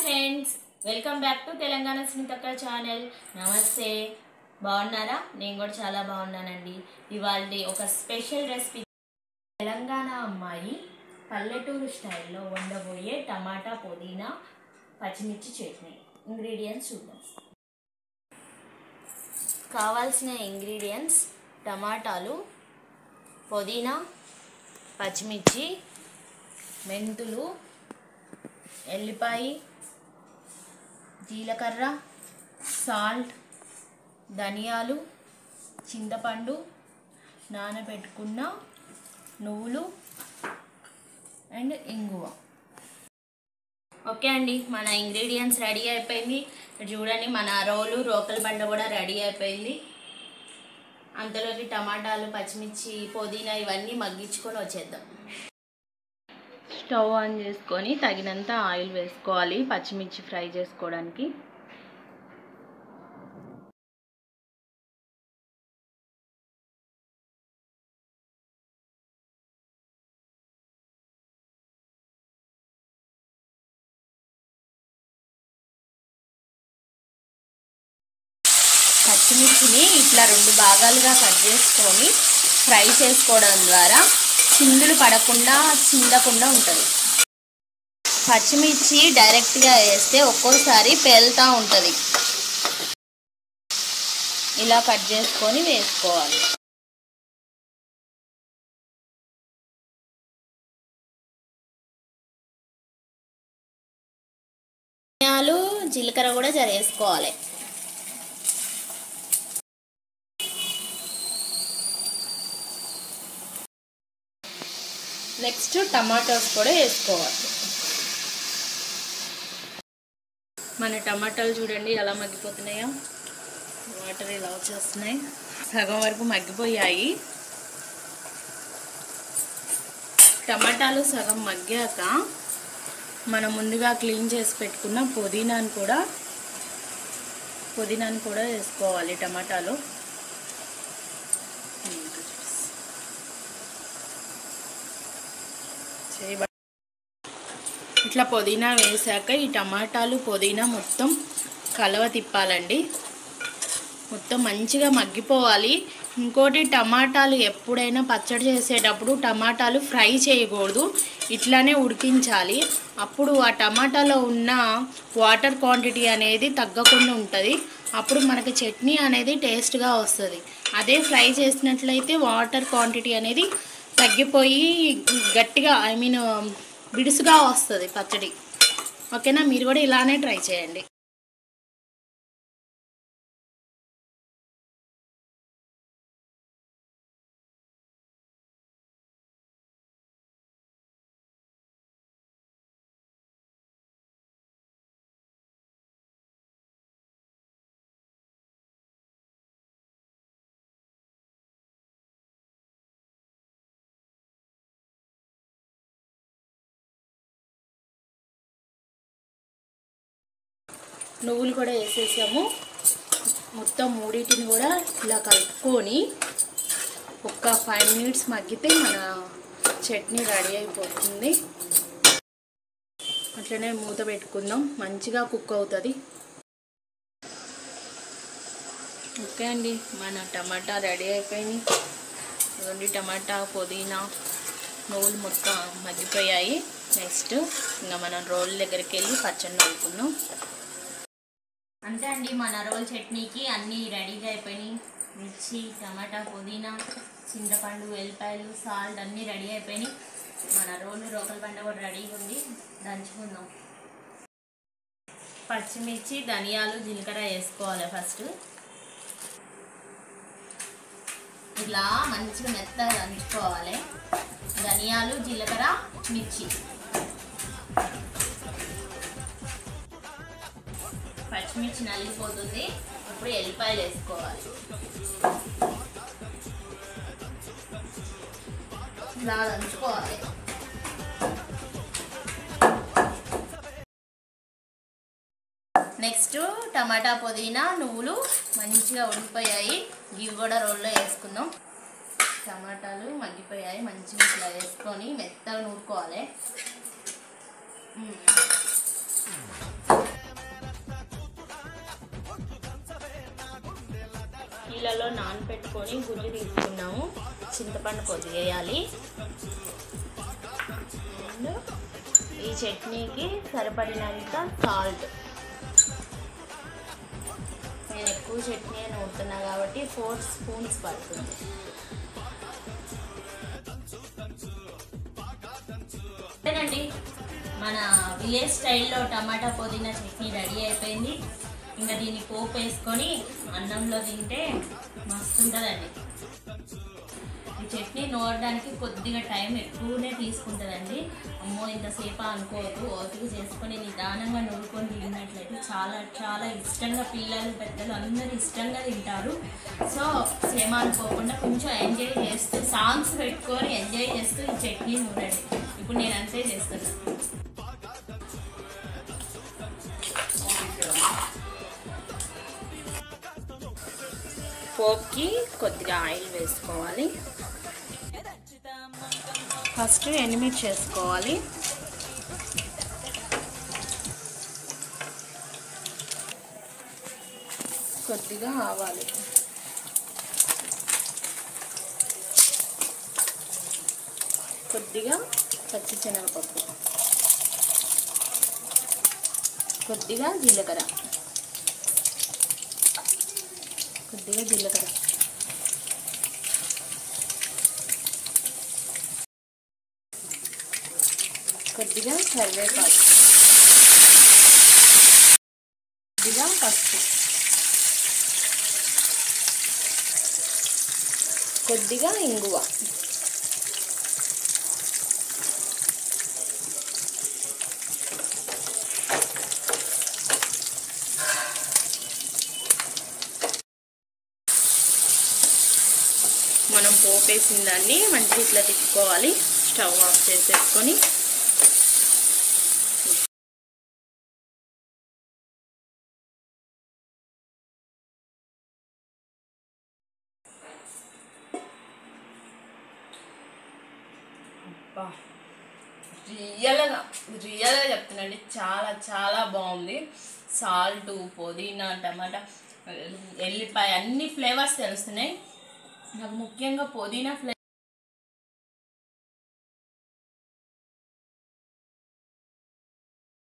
Friends welcome back to Telangana స్మితక్క channel నమస్తే బాగున్నారా నేను కూడా చాలా బాగున్నానండి ఇవాళ ఒక స్పెషల్ రెసిపీ తెలంగాణ అమ్మాయి పల్లెటూరు స్టైల్లో వండబోయే టమాటా పుదీనా పచ్చిమిర్చి చట్నీ ఇంగ్రీడియంట్స్ చూద్దాం కావాల్సిన ఇంగ్రీడియంట్స్ టమాటాలు పుదీనా పచ్చిమిర్చి మెంతులు ఎల్లిపాయ జీలకర్ర సాల్ట్ ధనియాలు చింతపండు నానబెట్టుకున్న నువ్వులు అండ్ ఇంగువ ఓకే అండి మన ఇంగ్రీడియంట్స్ రెడీ అయిపోయింది ఇక్కడ చూడండి మన రోలు రోకల బండ కూడా రెడీ అయిపోయింది అంతలోకి టమాటాలు పచ్చిమిర్చి పుదీనా ఇవన్నీ మగ్గించుకొని వచ్చేద్దాం స్టవ్ ఆన్ చేసుకొని తగినంత ఆయిల్ వేసుకోవాలి పచ్చిమిర్చి ఫ్రై చేసుకోవడానికి పచ్చిమిర్చిని ఇట్లా రెండు భాగాలుగా కట్ చేసుకొని ఫ్రై చేసుకోవడం ద్వారా చిందులు పడకుండా చిందకుండా ఉంటుంది పచ్చిమిర్చి డైరెక్ట్గా వేస్తే ఒక్కోసారి పేలుతూ ఉంటుంది ఇలా కట్ చేసుకొని వేసుకోవాలి ధనియాలు జీలకర్ర కూడా జరేసుకోవాలి నెక్స్ట్ టమాటోస్ కూడా వేసుకోవాలి మన టమాటాలు చూడండి ఎలా మగ్గిపోతున్నాయో వాటర్ ఇలా వచ్చేస్తున్నాయి సగం వరకు మగ్గిపోయాయి టమాటాలు సగం మగ్గాక మనం ముందుగా క్లీన్ చేసి పెట్టుకున్న పుదీనాను కూడా పుదీనాను కూడా వేసుకోవాలి టమాటాలు చేయబ ఇట్లా పుదీనా వేసాక ఈ టమాటాలు పుదీనా మొత్తం కలవ తిప్పాలండి మొత్తం మంచిగా మగ్గిపోవాలి ఇంకోటి టమాటాలు ఎప్పుడైనా పచ్చడి చేసేటప్పుడు టమాటాలు ఫ్రై చేయకూడదు ఇట్లానే ఉడికించాలి అప్పుడు ఆ టమాటాలో ఉన్న వాటర్ క్వాంటిటీ అనేది తగ్గకుండా ఉంటుంది అప్పుడు మనకి చట్నీ అనేది టేస్ట్గా వస్తుంది అదే ఫ్రై చేసినట్లయితే వాటర్ క్వాంటిటీ అనేది తగ్గిపోయి గట్టిగా ఐ మీన్ బిడుసుగా వస్తుంది పచ్చడి ఓకేనా మీరు కూడా ఇలానే ట్రై చేయండి నువ్వులు కూడా వేసేసాము మొత్తం మూడింటిని కూడా ఇలా కలుపుకొని ఒక ఫైవ్ మినిట్స్ మగ్గితే మన చట్నీ రెడీ అయిపోతుంది అట్లనే మూత పెట్టుకుందాం మంచిగా కుక్ అవుతుంది ఓకే అండి మన టమాటా రెడీ అయిపోయింది ఇవ్వండి టమాటా పుదీనా నువ్వులు మొత్తం మగ్గిపోయాయి నెక్స్ట్ ఇంకా మనం రోల్ దగ్గరికి వెళ్ళి పచ్చడి నవ్వుకుందాం అంతే అండి మన రోల్ చట్నీకి అన్నీ రెడీగా అయిపోయినాయి మిర్చి టమాటా పుదీనా చింతపండు వెల్లిపాయలు సాల్ట్ అన్నీ రెడీ అయిపోయినాయి మన రోలు రోకల పంట కూడా రెడీగా ఉంది దంచుకుందాం పచ్చిమిర్చి ధనియాలు జీలకర్ర వేసుకోవాలి ఫస్ట్ ఇలా మంచిగా మెత్తగా దంచుకోవాలి ధనియాలు జీలకర్ర మిర్చి పచ్చిమిర్చి నలిగిపోతుంది ఇప్పుడు ఎల్లిపాయలు వేసుకోవాలి ఇలా దంచుకోవాలి నెక్స్ట్ టమాటా పుదీనా నువ్వులు మంచిగా ఉడికిపోయాయి ఇవి కూడా రోల్లో వేసుకుందాం టమాటాలు మగ్గిపోయాయి మంచిగా ఇట్లా వేసుకొని మెత్తగా నూరుకోవాలి మ్మ్. నానబెట్టుకొని గుడ్డు తీసుకున్నాము చింతపండు కొద్దిగా వేయాలి అండ్ ఈ చట్నీకి సరిపడినంత సాల్ట్ నేను ఎక్కువ చట్నీ అని నూరుతున్నా కాబట్టి ఫోర్ స్పూన్స్ పడుతుంది అంతేనండి మన విలేజ్ స్టైల్లో టమాటా పుదీనా చట్నీ రెడీ అయిపోయింది ఇంకా దీన్ని పోపు వేసుకొని అన్నంలో తింటే మస్తు ఉంటుందండి ఈ చట్నీ నూరడానికి కొద్దిగా టైం ఎక్కువనే తీసుకుంటుందండి అమ్మో ఇంతసేపు అనుకోవద్దు ఓపిక చేసుకొని నిదానంగా నూరుకొని తిన్నట్లయితే చాలా చాలా ఇష్టంగా పిల్లలు పెద్దలు అందరూ ఇష్టంగా తింటారు సో శ్రమ అనుకోకుండా కొంచెం ఎంజాయ్ చేస్తూ సాంగ్స్ పెట్టుకొని ఎంజాయ్ చేస్తూ ఈ చట్నీ నూరండి ఇప్పుడు నేను అంతే చేస్తున్నాను పోప్కి కొద్దిగా ఆయిల్ వేసుకోవాలి ఫస్ట్ ఎనిమిది చేసుకోవాలి కొద్దిగా ఆవాలి కొద్దిగా పచ్చి శనగపప్పు కొద్దిగా జీలకర్ర కొద్దిగా జీలకర్ర కొద్దిగా కరివేపాకు కొద్దిగా పసుపు కొద్దిగా ఇంగువ మనం పోపేసిన దాన్ని మంచిగా ఇట్లా తిప్పుకోవాలి స్టవ్ ఆఫ్ చేసేసుకొని అబ్బా రియల్గా రియల్గా చెప్తున్నాండి చాలా చాలా బాగుంది సాల్ట్ పుదీనా టమాటా ఎల్లిపాయ అన్ని ఫ్లేవర్స్ తెలుస్తున్నాయి నాకు ముఖ్యంగా పుదీనా ఫ్లేవర్